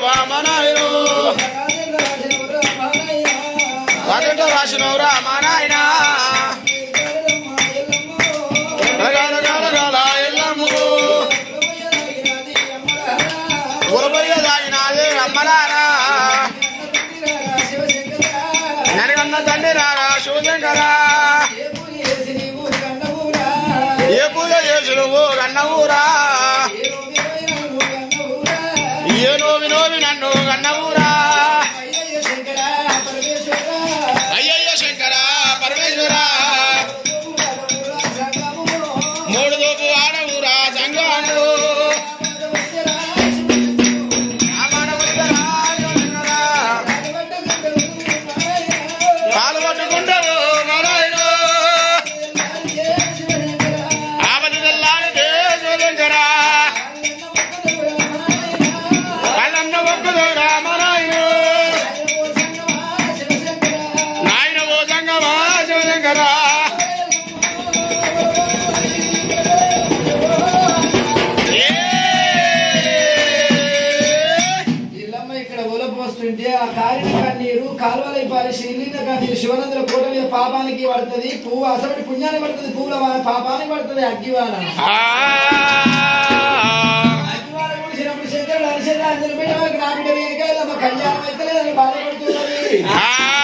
వామనాయను రాజంట రాసినవురా మా నాయన రగాల గాల గాల ఎల్లమ్ము ఉరబయ్య దాగినాదే అమ్మలారా ననగన్న తండ్రి రారా శివశంకరా ఏ పూజ చేసి నువ్వు కన్నవురా ఏ నోవి నోవి నన్ను కన్నవురా అయ్యయ్య శంకర పరమేశ్వర మూడు దోపు ఆడవురా సంగాను పాలు పట్టుకుంటావు మరాయను ఆపద తెల్లారితే శివశంకరా కళ్ళన్న ఒక్కదో రామరాయను నాయన ఓ సంగమా శివశంకరా ఇల్లమ్మ ఇక్కడ ఒల పోస్తుంటే ఆ కారిన కన్నీరు కాలువలై పారి శ్రీలింగ కన్నీరు శివనందుల కోట మీద పాపానికి పడుతుంది పువ్వు అసలు పుణ్యానికి పడుతుంది పువ్వుల వాన పాపానికి పడుతుంది అగ్గివాన ఆ అగ్గివాన కుడిసినప్పుడు శంకరుడు అరిసెల్లా అందరి బిడ్డ వరకు నా బిడ్డ వెనక కళ్యాణం అయితే లేదని బాధపడుతున్నది ఆ